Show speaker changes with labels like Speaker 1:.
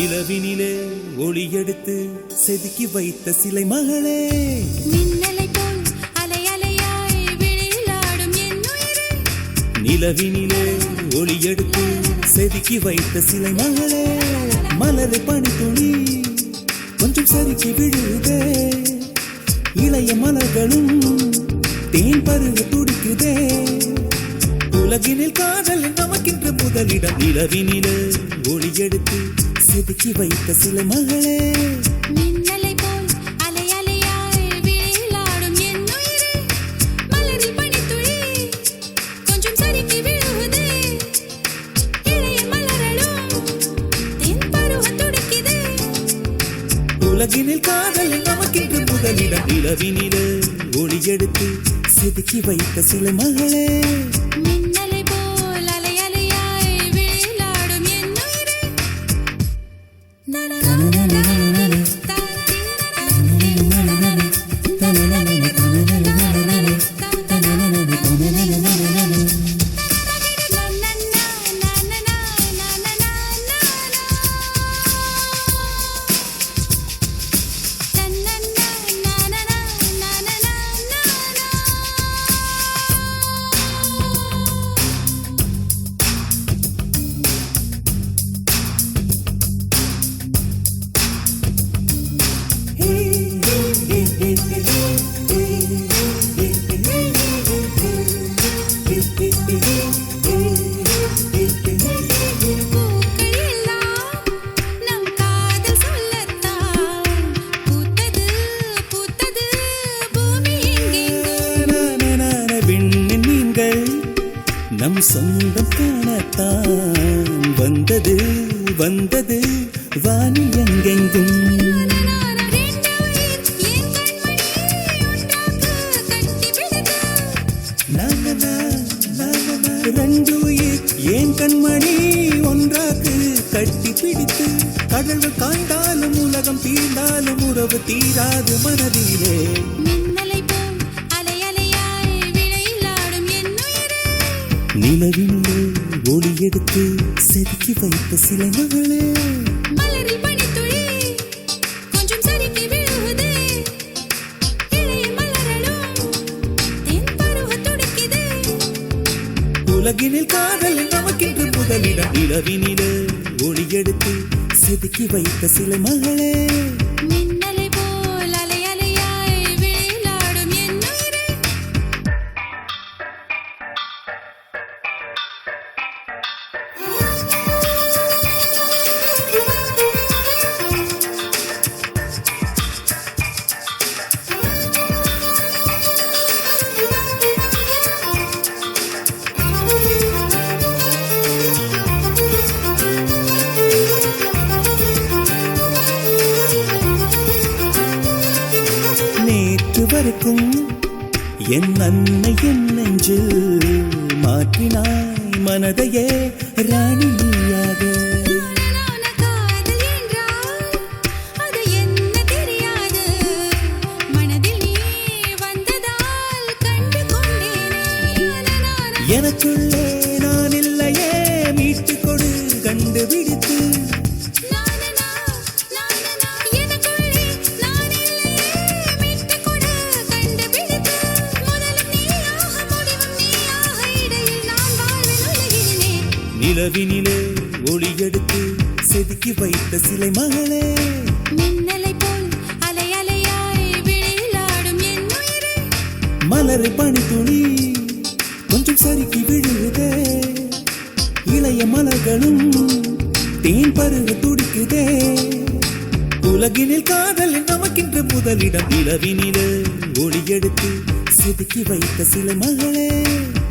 Speaker 1: நிலவினிலே ஒளி எடுத்து செதுக்கி வைத்த சிலை மகளே
Speaker 2: மின்னலை போல் அலை அலையாய் விழிலாடும் என் உயிரே
Speaker 1: நிலவினிலே ஒளி எடுத்து செதுக்கி வைத்த சிலை மகளே மலரு பனித்துளி கொஞ்சம் சறுக்கி விழுதே இளைய மலர்களும் தேன் பருக துடிக்குதே உலகினில் காதல் நமக்கின்ற முதலிடம் நிலவினிலே ஒளி எடுத்து செதுக்கி வைத்த சிலை மகளே
Speaker 2: மின்னலை போல் அலை அலையாய் விழிலாடும் என் உயிரே மலரில் பனித்துளி கொஞ்சம் சறுக்கி விழுகுதே இளைய மலரலும் தென் பருவம் துடிக்குதே
Speaker 1: உலகினில் காதல் நமக்கென்று முதலிடம் நிலவினிலே ஒளி எடுத்து செதுக்கி வைத்த சில மகளே
Speaker 2: மின்னலை போல் அலை அலையாய் விழிலாடும் என் உயிரே பூக்கள் எல்லாம் நம் காதல் சொல்லத்தான் பூத்தது பூத்தது பூமி எங்கெங்கும்
Speaker 1: விண்ணின் மீன்கள் நம் சொந்தம் காணத்தான் வந்தது வந்தது வாணி எங்கெங்கும் ரெண்டு உயிர் ஏன் கண்மணி ஒன்றாக்கு கட்டி பிடித்து கடல் காய்ந்தாலும் உலகம் தீர்ந்தாலும் உறவு தீராது மனதிலே நிலவினிலே ஒளி எடுத்து செதுக்கி வைத்த சிலை மகளே உலகினில் காதல் நமக்கென்று முதலிடம் நிலவினிலே ஒளி எடுத்து செதுக்கி வைத்த சிலை மகளே நேற்று வரைக்கும் என் அன்னை என் நெஞ்சில் மாற்றினாய் மனதையே ராணியாக எனக்குள்ளே நான் இல்லையே மீட்டு கொடு கண்டுபிடித்து நிலவினிலே ஒளி எடுத்து செதுக்கி வைத்த சிலை மகளே
Speaker 2: மின்னலை போல் அலை அலையாய் விழிலாடும் என் உயிரே
Speaker 1: மலரை பனித்துளி கொஞ்சம் சறுக்கி விழுதே இளைய மலர்களும் தேன் பருக துடிக்குதே உலகினில் காதல் நமக்கின்ற முதலிடம் நிலவினிலே ஒளி எடுத்து செதுக்கி வைத்த சில மகளே